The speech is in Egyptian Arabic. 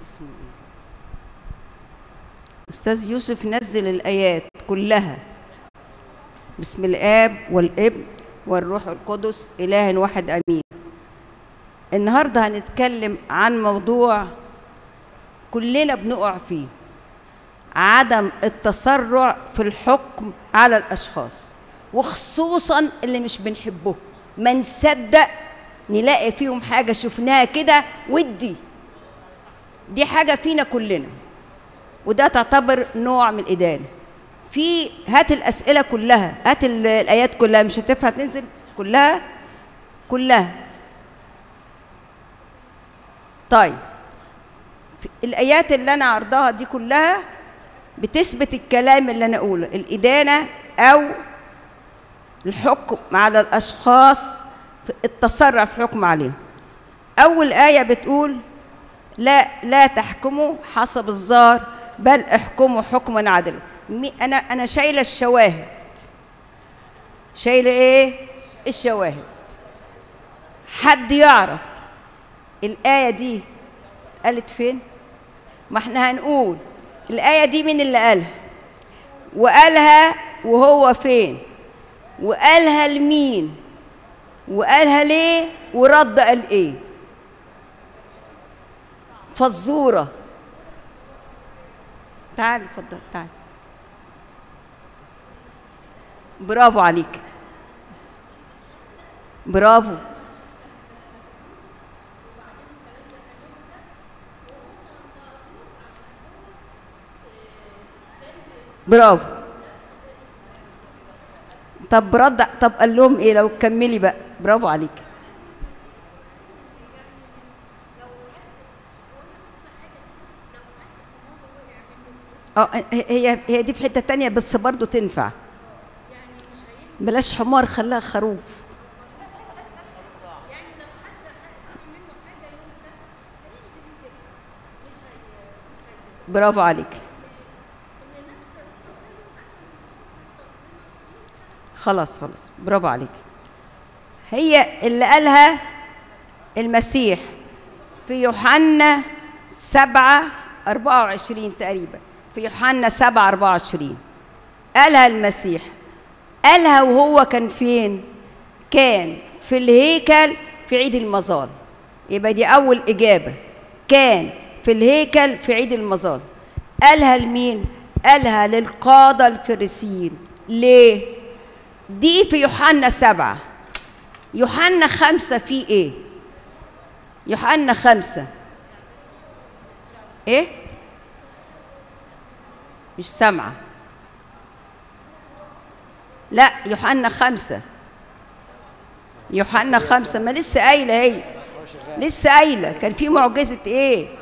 اسمه ايه استاذ يوسف نزل الايات كلها بسم الاب والابن والروح القدس اله واحد امين النهارده هنتكلم عن موضوع كلنا بنقع فيه عدم التسرع في الحكم على الاشخاص وخصوصا اللي مش بنحبه ما نصدق نلاقي فيهم حاجه شفناها كده ودي دي حاجه فينا كلنا وده تعتبر نوع من الادانه في هات الاسئله كلها هات ال- الايات كلها مش هتنفع تنزل كلها كلها طيب في الايات اللي انا عرضها دي كلها بتثبت الكلام اللي انا اقوله الادانه او الحكم على الاشخاص في التسرع في الحكم عليهم اول ايه بتقول لا لا تحكموا حسب الظاهر بل احكموا حكما عدلا مي- انا انا شايله الشواهد شايله ايه الشواهد حد يعرف الايه دي قالت فين ما احنا هنقول الايه دي مين اللي قالها وقالها وهو فين وقالها لمين وقالها ليه ورد قال ايه فزوره تعال اتفضل تعال برافو عليك برافو برافو طب رد طب قال لهم ايه لو كملي بقى برافو عليك اه هي هي دي في حته تانية بس برضو تنفع بلاش حمار خلاها خروف برافو عليك خلاص خلاص برافو عليك هي اللي قالها المسيح في يوحنا سبعة أربعة وعشرين تقريبا في يوحنا سبعة أربعة وعشرين قالها المسيح قالها وهو كان فين كان في الهيكل في عيد المظال يبقى دي أول إجابة كان في الهيكل في عيد المظال قالها لمين قالها للقادة الفريسيين ليه دي في يوحنا سبعة يوحنا خمسة في ايه يوحنا خمسة ايه مش سامعة لا يوحنا خمسة يوحنا خمسة ما لسه قايلة هي لسه قايلة كان في معجزة ايه